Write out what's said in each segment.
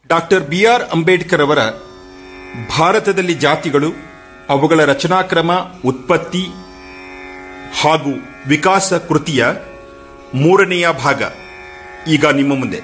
doctor B R Ambedkar ಅವರ ಭಾರತದಲ್ಲಿ ಜಾತಿಗಳು ಅವುಗಳ ರಚನಾಕ್ರಮ ಉತ್ಪತ್ತಿ ಹಾಗೂ ವಿಕಾಸ ಕೃತಿಯ ಮೂರನೆಯ ಭಾಗ ಈಗ ನಿಮ್ಮ ಮುಂದೆ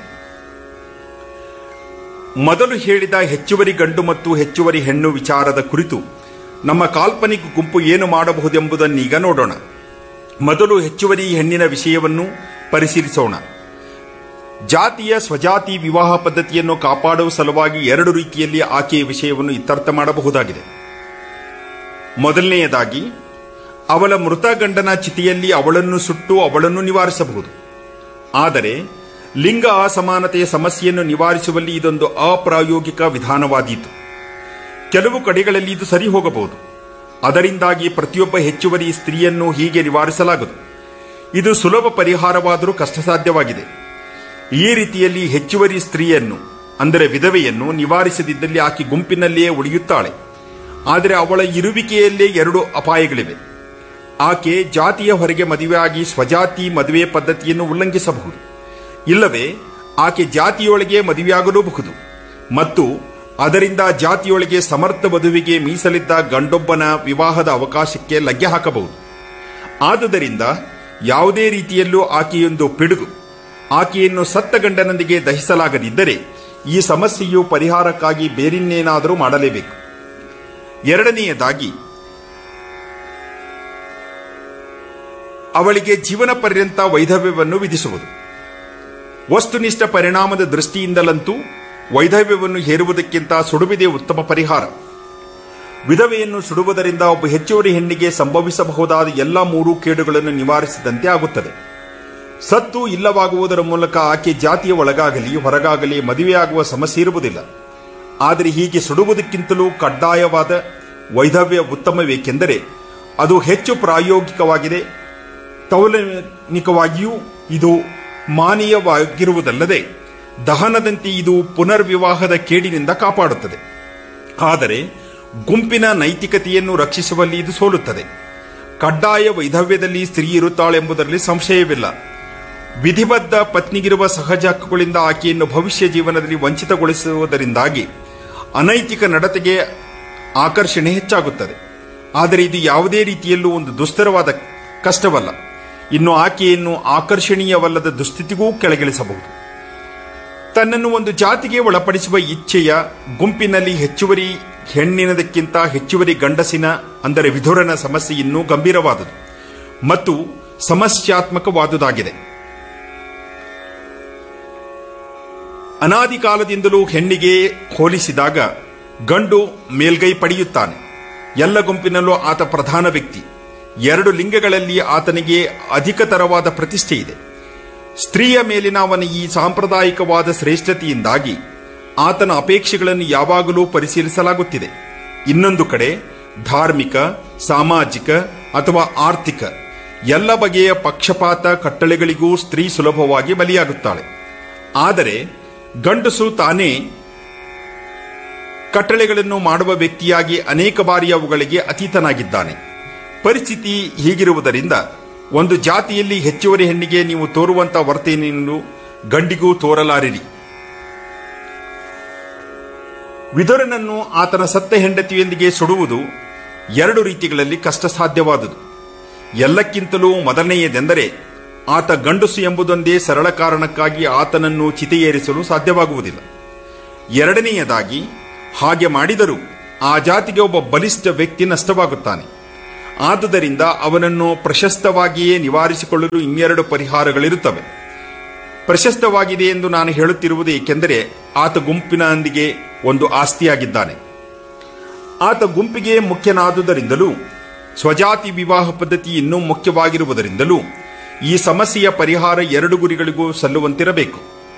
ಮೊದಲು ಹೇಳಿದ ಹೆಚ್ಚುವರಿ ಗಂಡು ಮತ್ತು ಹೆಚ್ಚುವರಿ ಹೆಣ್ಣು ವಿಚಾರದ ಕುರಿತು ನಮ್ಮ ಕಾಲ್ಪನಿಕ ಗುಂಪು ಏನು ಮಾಡಬಹುದೆಂಬುದನ್ನೀಗ ನೋಡೋಣ ಮೊದಲು ಹೆಚ್ಚುವರಿ ಹೆಣ್ಣಿನ ವಿಷಯವನ್ನು ಪರಿಶೀಲಿಸೋಣ ಜಾತಿಯ ಸ್ವಜಾತಿ ವಿವಾಹ ಪದ್ಧತಿಯನ್ನು ಕಾಪಾಡುವ ಸಲುವಾಗಿ ಎರಡು ರೀತಿಯಲ್ಲಿ ಆಕೆಯ ವಿಷಯವನ್ನು ಇತ್ಯರ್ಥ ಮಾಡಬಹುದಾಗಿದೆ ಮೊದಲನೆಯದಾಗಿ ಅವಳ ಮೃತ ಗಂಡನ ಚಿತೆಯಲ್ಲಿ ಅವಳನ್ನು ಸುಟ್ಟು ಅವಳನ್ನು ನಿವಾರಿಸಬಹುದು ಆದರೆ ಲಿಂಗ ಅಸಮಾನತೆಯ ಸಮಸ್ಯೆಯನ್ನು ನಿವಾರಿಸುವಲ್ಲಿ ಇದೊಂದು ಅಪ್ರಾಯೋಗಿಕ ವಿಧಾನವಾದೀತು ಕೆಲವು ಕಡೆಗಳಲ್ಲಿ ಇದು ಸರಿ ಹೋಗಬಹುದು ಅದರಿಂದಾಗಿ ಪ್ರತಿಯೊಬ್ಬ ಹೆಚ್ಚುವರಿ ಸ್ತ್ರೀಯನ್ನು ಹೀಗೆ ನಿವಾರಿಸಲಾಗದು ಇದು ಸುಲಭ ಪರಿಹಾರವಾದರೂ ಕಷ್ಟಸಾಧ್ಯವಾಗಿದೆ ಈ ರೀತಿಯಲ್ಲಿ ಹೆಚ್ಚುವರಿ ಸ್ತ್ರೀಯನ್ನು ಅಂದರೆ ವಿಧವೆಯನ್ನು ನಿವಾರಿಸದಿದ್ದಲ್ಲಿ ಆಕೆ ಗುಂಪಿನಲ್ಲಿಯೇ ಉಳಿಯುತ್ತಾಳೆ ಆದರೆ ಅವಳ ಇರುವಿಕೆಯಲ್ಲೇ ಎರಡು ಅಪಾಯಗಳಿವೆ ಆಕೆ ಜಾತಿಯ ಹೊರಗೆ ಮದುವೆಯಾಗಿ ಸ್ವಜಾತಿ ಮದುವೆ ಪದ್ಧತಿಯನ್ನು ಉಲ್ಲಂಘಿಸಬಹುದು ಇಲ್ಲವೇ ಆಕೆ ಜಾತಿಯೊಳಗೆ ಮದುವೆಯಾಗಲೂಬಹುದು ಮತ್ತು ಅದರಿಂದ ಜಾತಿಯೊಳಗೆ ಸಮರ್ಥ ವಧುವಿಗೆ ಮೀಸಲಿದ್ದ ಗಂಡೊಬ್ಬನ ವಿವಾಹದ ಅವಕಾಶಕ್ಕೆ ಲಗ್ಗೆ ಹಾಕಬಹುದು ಆದುದರಿಂದ ಯಾವುದೇ ರೀತಿಯಲ್ಲೂ ಆಕೆಯೊಂದು ಪಿಡುಗು ಆಕೆಯನ್ನು ಸತ್ತ ಗಂಡನೊಂದಿಗೆ ದಹಿಸಲಾಗದಿದ್ದರೆ ಈ ಸಮಸ್ಯೆಯು ಪರಿಹಾರಕ್ಕಾಗಿ ಬೇರಿನ್ನೇನಾದರೂ ಮಾಡಲೇಬೇಕು ಎರಡನೆಯದಾಗಿ ಅವಳಿಗೆ ಜೀವನ ಪರ್ಯಂತ ವೈಧವ್ಯವನ್ನು ವಿಧಿಸುವುದು ವಸ್ತುನಿಷ್ಠ ಪರಿಣಾಮದ ದೃಷ್ಟಿಯಿಂದಲಂತೂ ವೈಧವ್ಯವನ್ನು ಹೇರುವುದಕ್ಕಿಂತ ಸುಡುವುದೇ ಉತ್ತಮ ಪರಿಹಾರ ವಿಧವೆಯನ್ನು ಸುಡುವುದರಿಂದ ಒಬ್ಬ ಹೆಚ್ಚುವರಿ ಹೆಣ್ಣಿಗೆ ಸಂಭವಿಸಬಹುದಾದ ಎಲ್ಲ ಮೂರು ಕೇಡುಗಳನ್ನು ನಿವಾರಿಸಿದಂತೆ ಆಗುತ್ತದೆ ಸತ್ತು ಇಲ್ಲವಾಗುವುದರ ಮೂಲಕ ಆಕೆ ಜಾತಿಯ ಒಳಗಾಗಲಿ ಹೊರಗಾಗಲಿ ಮದುವೆಯಾಗುವ ಸಮಸ್ಯೆ ಇರುವುದಿಲ್ಲ ಆದರೆ ಹೀಗೆ ಸುಡುವುದಕ್ಕಿಂತಲೂ ಕಡ್ಡಾಯವಾದ ವೈಧವ್ಯ ಉತ್ತಮವೇಕೆಂದರೆ ಅದು ಹೆಚ್ಚು ಪ್ರಾಯೋಗಿಕವಾಗಿದೆ ತೌಲನಿಕವಾಗಿಯೂ ಇದು ಮಾನೀಯವಾಗಿರುವುದಲ್ಲದೆ ದಹನದಂತೆ ಇದು ಪುನರ್ವಿವಾಹದ ಕೇಡಿನಿಂದ ಕಾಪಾಡುತ್ತದೆ ಆದರೆ ಗುಂಪಿನ ನೈತಿಕತೆಯನ್ನು ರಕ್ಷಿಸುವಲ್ಲಿ ಇದು ಸೋಲುತ್ತದೆ ಕಡ್ಡಾಯ ವೈಧವ್ಯದಲ್ಲಿ ಸ್ತ್ರೀ ಇರುತ್ತಾಳೆಂಬುದರಲ್ಲಿ ಸಂಶಯವಿಲ್ಲ ವಿಧಿಬದ್ಧ ಪತ್ನಿಗಿರುವ ಸಹಜ ಹಕ್ಕುಗಳಿಂದ ಆಕೆಯನ್ನು ಭವಿಷ್ಯ ಜೀವನದಲ್ಲಿ ವಂಚಿತಗೊಳಿಸುವುದರಿಂದಾಗಿ ಅನೈತಿಕ ನಡತೆಗೆ ಆಕರ್ಷಣೆ ಹೆಚ್ಚಾಗುತ್ತದೆ ಆದರೆ ಇದು ಯಾವುದೇ ರೀತಿಯಲ್ಲೂ ಒಂದು ದುಸ್ತರವಾದ ಕಷ್ಟವಲ್ಲ ಇನ್ನು ಆಕೆಯನ್ನು ಆಕರ್ಷಣೀಯವಲ್ಲದ ದುಸ್ಥಿತಿಗೂ ಕೆಳಗಿಳಿಸಬಹುದು ತನ್ನನ್ನು ಒಂದು ಜಾತಿಗೆ ಒಳಪಡಿಸುವ ಇಚ್ಛೆಯ ಗುಂಪಿನಲ್ಲಿ ಹೆಚ್ಚುವರಿ ಹೆಣ್ಣಿನದಕ್ಕಿಂತ ಹೆಚ್ಚುವರಿ ಗಂಡಸಿನ ಅಂದರೆ ವಿಧುರನ ಸಮಸ್ಯೆ ಇನ್ನೂ ಗಂಭೀರವಾದುದು ಮತ್ತು ಸಮಸ್ಯಾತ್ಮಕವಾದುದಾಗಿದೆ ಅನಾದಿ ಕಾಲದಿಂದಲೂ ಹೆಣ್ಣಿಗೆ ಹೋಲಿಸಿದಾಗ ಗಂಡು ಮೇಲ್ಗೈ ಪಡೆಯುತ್ತಾನೆ ಎಲ್ಲ ಗುಂಪಿನಲ್ಲೂ ಆತ ಪ್ರಧಾನ ವ್ಯಕ್ತಿ ಎರಡು ಲಿಂಗಗಳಲ್ಲಿ ಆತನಿಗೆ ಅಧಿಕತರವಾದ ಪ್ರತಿಷ್ಠೆ ಇದೆ ಸ್ತ್ರೀಯ ಮೇಲಿನ ಅವನ ಈ ಸಾಂಪ್ರದಾಯಿಕವಾದ ಶ್ರೇಷ್ಠತೆಯಿಂದಾಗಿ ಆತನ ಅಪೇಕ್ಷೆಗಳನ್ನು ಯಾವಾಗಲೂ ಪರಿಶೀಲಿಸಲಾಗುತ್ತಿದೆ ಇನ್ನೊಂದು ಕಡೆ ಧಾರ್ಮಿಕ ಸಾಮಾಜಿಕ ಅಥವಾ ಆರ್ಥಿಕ ಎಲ್ಲ ಬಗೆಯ ಪಕ್ಷಪಾತ ಕಟ್ಟಳೆಗಳಿಗೂ ಸ್ತ್ರೀ ಸುಲಭವಾಗಿ ಬಲಿಯಾಗುತ್ತಾಳೆ ಆದರೆ ಗಂಡಸು ತಾನೇ ಕಟ್ಟಳೆಗಳನ್ನು ಮಾಡುವ ವ್ಯಕ್ತಿಯಾಗಿ ಅನೇಕ ಬಾರಿ ಅವುಗಳಿಗೆ ಅತೀತನಾಗಿದ್ದಾನೆ ಪರಿಸ್ಥಿತಿ ಹೀಗಿರುವುದರಿಂದ ಒಂದು ಜಾತಿಯಲ್ಲಿ ಹೆಚ್ಚುವರಿ ಹೆಣ್ಣಿಗೆ ನೀವು ತೋರುವಂತ ವರ್ತನೆಯನ್ನು ಗಂಡಿಗೂ ತೋರಲಾರಿರಿ ವಿದುರನನ್ನು ಆತನ ಸತ್ತ ಹೆಂಡತಿಯೊಂದಿಗೆ ಸುಡುವುದು ಎರಡು ರೀತಿಗಳಲ್ಲಿ ಕಷ್ಟ ಸಾಧ್ಯವಾದುದು ಎಲ್ಲಕ್ಕಿಂತಲೂ ಮೊದಲನೆಯದೆಂದರೆ ಆತ ಗಂಡಸು ಎಂಬುದೊಂದೇ ಸರಳ ಕಾರಣಕ್ಕಾಗಿ ಆತನನ್ನು ಚಿತೆಯೇರಿಸಲು ಸಾಧ್ಯವಾಗುವುದಿಲ್ಲ ಎರಡನೆಯದಾಗಿ ಹಾಗೆ ಮಾಡಿದರೂ ಆ ಜಾತಿಗೆ ಒಬ್ಬ ಬಲಿಷ್ಠ ವ್ಯಕ್ತಿ ನಷ್ಟವಾಗುತ್ತಾನೆ ಆದುದರಿಂದ ಅವನನ್ನು ಪ್ರಶಸ್ತವಾಗಿಯೇ ನಿವಾರಿಸಿಕೊಳ್ಳಲು ಇನ್ನೆರಡು ಪರಿಹಾರಗಳಿರುತ್ತವೆ ಪ್ರಶಸ್ತವಾಗಿದೆ ಎಂದು ನಾನು ಹೇಳುತ್ತಿರುವುದು ಏಕೆಂದರೆ ಆತ ಗುಂಪಿನೊಂದಿಗೆ ಒಂದು ಆಸ್ತಿಯಾಗಿದ್ದಾನೆ ಆತ ಗುಂಪಿಗೆ ಮುಖ್ಯನಾದುದರಿಂದಲೂ ಸ್ವಜಾತಿ ವಿವಾಹ ಪದ್ಧತಿ ಇನ್ನೂ ಮುಖ್ಯವಾಗಿರುವುದರಿಂದಲೂ ಈ ಸಮಸ್ಯೆಯ ಪರಿಹಾರ ಎರಡು ಗುರಿಗಳಿಗೂ ಸಲ್ಲುವಂತಿರಬೇಕು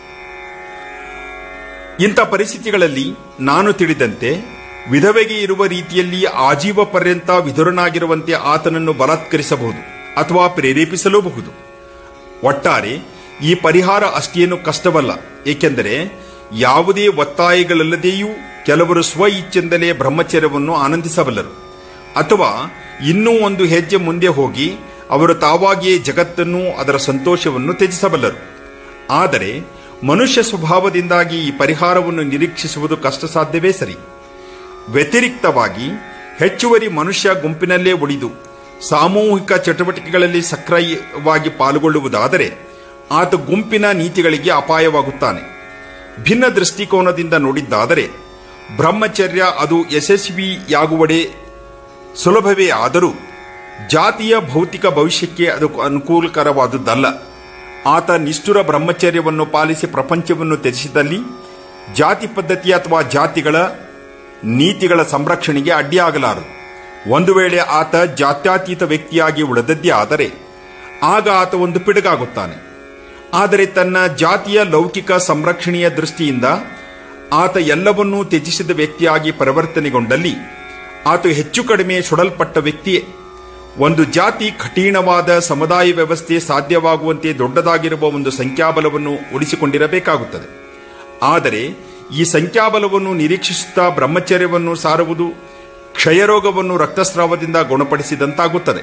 ಇಂಥ ಪರಿಸ್ಥಿತಿಗಳಲ್ಲಿ ನಾನು ತಿಳಿದಂತೆ ವಿಧವೆಗೆ ಇರುವ ರೀತಿಯಲ್ಲಿ ಆಜೀವ ಪರ್ಯಂತ ವಿಧುರನಾಗಿರುವಂತೆ ಆತನನ್ನು ಬಲಾತ್ಕರಿಸಬಹುದು ಅಥವಾ ಪ್ರೇರೇಪಿಸಲೂಬಹುದು ಒಟ್ಟಾರೆ ಈ ಪರಿಹಾರ ಅಷ್ಟೇನು ಕಷ್ಟವಲ್ಲ ಏಕೆಂದರೆ ಯಾವುದೇ ಒತ್ತಾಯಗಳಲ್ಲದೆಯೂ ಕೆಲವರು ಸ್ವ ಇಚ್ಛೆಂದಲೇ ಬ್ರಹ್ಮಚರ್ಯವನ್ನು ಆನಂದಿಸಬಲ್ಲರು ಅಥವಾ ಇನ್ನೂ ಒಂದು ಹೆಜ್ಜೆ ಮುಂದೆ ಹೋಗಿ ಅವರು ತಾವಾಗಿಯೇ ಜಗತ್ತನ್ನು ಅದರ ಸಂತೋಷವನ್ನು ತ್ಯಜಿಸಬಲ್ಲರು ಆದರೆ ಮನುಷ್ಯ ಸ್ವಭಾವದಿಂದಾಗಿ ಈ ಪರಿಹಾರವನ್ನು ನಿರೀಕ್ಷಿಸುವುದು ಕಷ್ಟ ಸಾಧ್ಯವೇ ಸರಿ ವ್ಯತಿರಿಕ್ತವಾಗಿ ಹೆಚ್ಚುವರಿ ಮನುಷ್ಯ ಗುಂಪಿನಲ್ಲೇ ಉಳಿದು ಸಾಮೂಹಿಕ ಚಟುವಟಿಕೆಗಳಲ್ಲಿ ಸಕ್ರಿಯವಾಗಿ ಪಾಲ್ಗೊಳ್ಳುವುದಾದರೆ ಆತ ಗುಂಪಿನ ನೀತಿಗಳಿಗೆ ಅಪಾಯವಾಗುತ್ತಾನೆ ಭಿನ್ನ ದೃಷ್ಟಿಕೋನದಿಂದ ನೋಡಿದ್ದಾದರೆ ಬ್ರಹ್ಮಚರ್ಯ ಅದು ಯಶಸ್ವಿಯಾಗುವಡೆ ಸುಲಭವೇ ಆದರೂ ಜಾತಿಯ ಭೌತಿಕ ಭವಿಷ್ಯಕ್ಕೆ ಅದು ಅನುಕೂಲಕರವಾದುದಲ್ಲ ಆತ ನಿಷ್ಠುರ ಬ್ರಹ್ಮಚರ್ಯವನ್ನು ಪಾಲಿಸಿ ಪ್ರಪಂಚವನ್ನು ತ್ಯಜಿಸಿದಲ್ಲಿ ಜಾತಿ ಪದ್ಧತಿ ಅಥವಾ ಜಾತಿಗಳ ನೀತಿಗಳ ಸಂರಕ್ಷಣೆಗೆ ಅಡ್ಡಿಯಾಗಲಾರದು ಒಂದು ವೇಳೆ ಆತ ಜಾತ್ಯತೀತ ವ್ಯಕ್ತಿಯಾಗಿ ಉಳಿದದ್ದೇ ಆದರೆ ಆಗ ಆತ ಒಂದು ಪಿಡುಗಾಗುತ್ತಾನೆ ಆದರೆ ತನ್ನ ಜಾತಿಯ ಲೌಕಿಕ ಸಂರಕ್ಷಣೆಯ ದೃಷ್ಟಿಯಿಂದ ಆತ ಎಲ್ಲವನ್ನೂ ತ್ಯಜಿಸಿದ ವ್ಯಕ್ತಿಯಾಗಿ ಪರಿವರ್ತನೆಗೊಂಡಲ್ಲಿ ಆತ ಹೆಚ್ಚು ಕಡಿಮೆ ಸುಡಲ್ಪಟ್ಟ ವ್ಯಕ್ತಿಯೇ ಒಂದು ಜಾತಿ ಕಠಿಣವಾದ ಸಮುದಾಯ ವ್ಯವಸ್ಥೆ ಸಾಧ್ಯವಾಗುವಂತೆ ದೊಡ್ಡದಾಗಿರುವ ಒಂದು ಸಂಖ್ಯಾಬಲವನ್ನು ಉಳಿಸಿಕೊಂಡಿರಬೇಕಾಗುತ್ತದೆ ಆದರೆ ಈ ಸಂಖ್ಯಾಬಲವನ್ನು ನಿರೀಕ್ಷಿಸುತ್ತಾ ಬ್ರಹ್ಮಚರ್ಯವನ್ನು ಸಾರುವುದು ಕ್ಷಯರೋಗವನ್ನು ರಕ್ತಸ್ರಾವದಿಂದ ಗುಣಪಡಿಸಿದಂತಾಗುತ್ತದೆ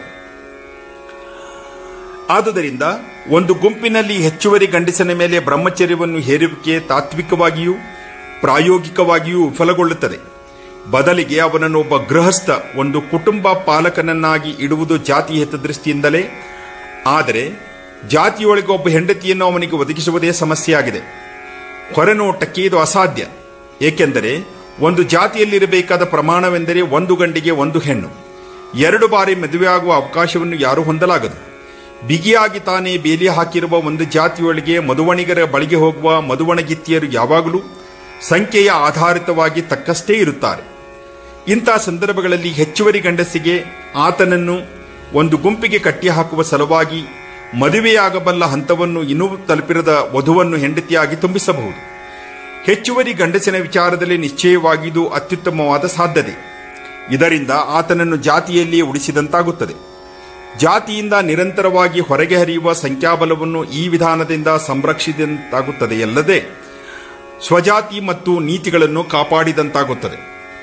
ಆದುದರಿಂದ ಒಂದು ಗುಂಪಿನಲ್ಲಿ ಹೆಚ್ಚುವರಿ ಗಂಡಸನ ಮೇಲೆ ಬ್ರಹ್ಮಚರ್ಯವನ್ನು ಹೇರುವಿಕೆ ತಾತ್ವಿಕವಾಗಿಯೂ ಪ್ರಾಯೋಗಿಕವಾಗಿಯೂ ವಿಫಲಗೊಳ್ಳುತ್ತದೆ ಬದಲಿಗೆ ಅವನನ್ನು ಒಬ್ಬ ಗೃಹಸ್ಥ ಒಂದು ಕುಟುಂಬ ಪಾಲಕನನ್ನಾಗಿ ಇಡುವುದು ಜಾತಿ ಹಿತದೃಷ್ಟಿಯಿಂದಲೇ ಆದರೆ ಜಾತಿಯೊಳಗೆ ಒಬ್ಬ ಹೆಂಡತಿಯನ್ನು ಅವನಿಗೆ ಒದಗಿಸುವುದೇ ಸಮಸ್ಯೆಯಾಗಿದೆ ಹೊರನೋಟಕ್ಕೆ ಇದು ಅಸಾಧ್ಯ ಏಕೆಂದರೆ ಒಂದು ಜಾತಿಯಲ್ಲಿರಬೇಕಾದ ಪ್ರಮಾಣವೆಂದರೆ ಒಂದು ಗಂಡಿಗೆ ಒಂದು ಹೆಣ್ಣು ಎರಡು ಬಾರಿ ಮದುವೆಯಾಗುವ ಅವಕಾಶವನ್ನು ಯಾರೂ ಹೊಂದಲಾಗದು ಬಿಗಿಯಾಗಿ ತಾನೇ ಬೇಲಿ ಹಾಕಿರುವ ಒಂದು ಜಾತಿಯೊಳಗೆ ಮಧುವಣಿಗರ ಬಳಿಗೆ ಹೋಗುವ ಮಧುವಣಗಿತ್ತಿಯರು ಯಾವಾಗಲೂ ಸಂಖ್ಯೆಯ ಆಧಾರಿತವಾಗಿ ತಕ್ಕಷ್ಟೇ ಇರುತ್ತಾರೆ ಇಂಥ ಸಂದರ್ಭಗಳಲ್ಲಿ ಹೆಚ್ಚುವರಿ ಗಂಡಸಿಗೆ ಆತನನ್ನು ಒಂದು ಗುಂಪಿಗೆ ಕಟ್ಟಿಹಾಕುವ ಸಲುವಾಗಿ ಮದುವೆಯಾಗಬಲ್ಲ ಹಂತವನ್ನು ಇನ್ನೂ ತಲುಪಿರದ ವಧುವನ್ನು ಹೆಂಡತಿಯಾಗಿ ತುಂಬಿಸಬಹುದು ಹೆಚ್ಚುವರಿ ಗಂಡಸಿನ ವಿಚಾರದಲ್ಲಿ ನಿಶ್ಚಯವಾಗಿದ್ದು ಅತ್ಯುತ್ತಮವಾದ ಸಾಧ್ಯತೆ ಇದರಿಂದ ಆತನನ್ನು ಜಾತಿಯಲ್ಲಿಯೇ ಉಳಿಸಿದಂತಾಗುತ್ತದೆ ಜಾತಿಯಿಂದ ನಿರಂತರವಾಗಿ ಹೊರಗೆ ಹರಿಯುವ ಸಂಖ್ಯಾಬಲವನ್ನು ಈ ವಿಧಾನದಿಂದ ಸಂರಕ್ಷಿಸಿದಂತಾಗುತ್ತದೆಯಲ್ಲದೆ ಸ್ವಜಾತಿ ಮತ್ತು ನೀತಿಗಳನ್ನು ಕಾಪಾಡಿದಂತಾಗುತ್ತದೆ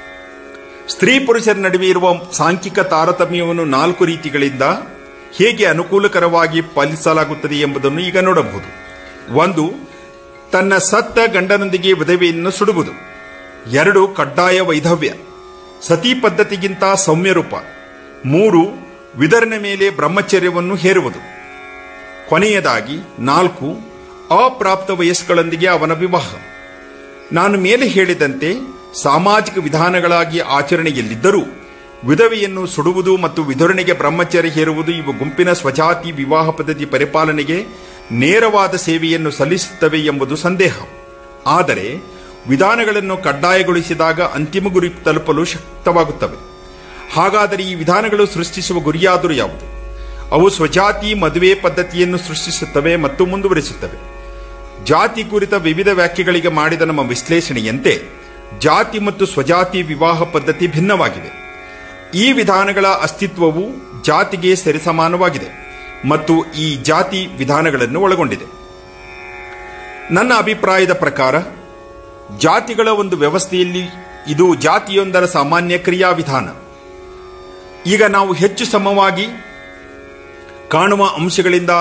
ಸ್ತ್ರೀ ಪುರುಷರ ನಡುವೆ ಇರುವ ಸಾಂಖ್ಯಿಕ ತಾರತಮ್ಯವನ್ನು ನಾಲ್ಕು ರೀತಿಗಳಿಂದ ಹೇಗೆ ಅನುಕೂಲಕರವಾಗಿ ಪಾಲಿಸಲಾಗುತ್ತದೆ ಎಂಬುದನ್ನು ಈಗ ನೋಡಬಹುದು ಒಂದು ತನ್ನ ಸತ್ತ ಗಂಡನೊಂದಿಗೆ ವಿಧವೆಯನ್ನು ಸುಡುವುದು ಎರಡು ಕಡ್ಡಾಯ ವೈಧವ್ಯ ಸತಿ ಪದ್ಧತಿಗಿಂತ ಸೌಮ್ಯ ರೂಪ ಮೂರು ವಿದರನ ಮೇಲೆ ಬ್ರಹ್ಮಚರ್ಯವನ್ನು ಹೇರುವುದು ಕೊನೆಯದಾಗಿ ನಾಲ್ಕು ಅಪ್ರಾಪ್ತ ವಯಸ್ಸುಗಳೊಂದಿಗೆ ಅವನ ವಿವಾಹ ನಾನು ಮೇಲೆ ಹೇಳಿದಂತೆ ಸಾಮಾಜಿಕ ವಿಧಾನಗಳಾಗಿ ಆಚರಣೆಯಲ್ಲಿದ್ದರೂ ವಿಧವೆಯನ್ನು ಸುಡುವುದು ಮತ್ತು ವಿಧರಣೆಗೆ ಬ್ರಹ್ಮಚರ್ಯ ಹೇರುವುದು ಇವು ಗುಂಪಿನ ಸ್ವಜಾತಿ ವಿವಾಹ ಪದ್ಧತಿ ಪರಿಪಾಲನೆಗೆ ನೇರವಾದ ಸೇವೆಯನ್ನು ಸಲ್ಲಿಸುತ್ತವೆ ಎಂಬುದು ಸಂದೇಹ ಆದರೆ ವಿಧಾನಗಳನ್ನು ಕಡ್ಡಾಯಗೊಳಿಸಿದಾಗ ಅಂತಿಮ ಗುರಿ ತಲುಪಲು ಶಕ್ತವಾಗುತ್ತವೆ ಹಾಗಾದರೆ ಈ ವಿಧಾನಗಳು ಸೃಷ್ಟಿಸುವ ಗುರಿಯಾದರೂ ಯಾವುದು ಅವು ಸ್ವಜಾತಿ ಮದುವೆ ಪದ್ಧತಿಯನ್ನು ಸೃಷ್ಟಿಸುತ್ತವೆ ಮತ್ತು ಮುಂದುವರಿಸುತ್ತವೆ ಜಾತಿ ಕುರಿತ ವಿವಿಧ ವ್ಯಾಖ್ಯೆಗಳಿಗೆ ಮಾಡಿದ ನಮ್ಮ ವಿಶ್ಲೇಷಣೆಯಂತೆ ಜಾತಿ ಮತ್ತು ಸ್ವಜಾತಿ ವಿವಾಹ ಪದ್ಧತಿ ಭಿನ್ನವಾಗಿವೆ ಈ ವಿಧಾನಗಳ ಅಸ್ತಿತ್ವವು ಜಾತಿಗೆ ಸರಿಸಮಾನವಾಗಿದೆ ಮತ್ತು ಈ ಜಾತಿ ವಿಧಾನಗಳನ್ನು ಒಳಗೊಂಡಿದೆ ನನ್ನ ಅಭಿಪ್ರಾಯದ ಪ್ರಕಾರ ಜಾತಿಗಳ ಒಂದು ವ್ಯವಸ್ಥೆಯಲ್ಲಿ ಇದು ಜಾತಿಯೊಂದರ ಸಾಮಾನ್ಯ ಕ್ರಿಯಾ ವಿಧಾನ ಈಗ ನಾವು ಹೆಚ್ಚು ಸಮವಾಗಿ ಕಾಣುವ ಅಂಶಗಳಿಂದ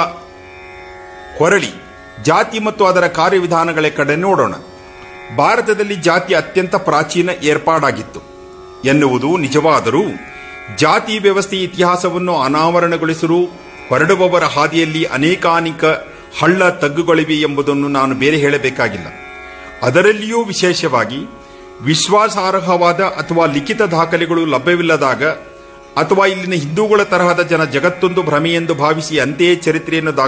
ಹೊರಳಿ ಜಾತಿ ಮತ್ತು ಅದರ ಕಾರ್ಯವಿಧಾನಗಳ ಕಡೆ ನೋಡೋಣ ಭಾರತದಲ್ಲಿ ಜಾತಿ ಅತ್ಯಂತ ಪ್ರಾಚೀನ ಏರ್ಪಾಡಾಗಿತ್ತು ಎನ್ನುವುದು ನಿಜವಾದರೂ ಜಾತಿ ವ್ಯವಸ್ಥೆಯ ಇತಿಹಾಸವನ್ನು ಅನಾವರಣಗೊಳಿಸಲು ಹೊರಡುವವರ ಹಾದಿಯಲ್ಲಿ ಅನೇಕಾನೇಕ ಹಳ್ಳ ತಗ್ಗುಗಳಿವೆ ಎಂಬುದನ್ನು ನಾನು ಬೇರೆ ಹೇಳಬೇಕಾಗಿಲ್ಲ ಅದರಲ್ಲಿಯೂ ವಿಶೇಷವಾಗಿ ವಿಶ್ವಾಸಾರ್ಹವಾದ ಅಥವಾ ಲಿಖಿತ ದಾಖಲೆಗಳು ಲಭ್ಯವಿಲ್ಲದಾಗ ಅಥವಾ ಇಲ್ಲಿನ ಹಿಂದೂಗಳ ತರಹದ ಜನ ಜಗತ್ತೊಂದು ಭ್ರಮೆಯೆಂದು ಭಾವಿಸಿ ಅಂತೆಯೇ ಚರಿತ್ರೆಯನ್ನು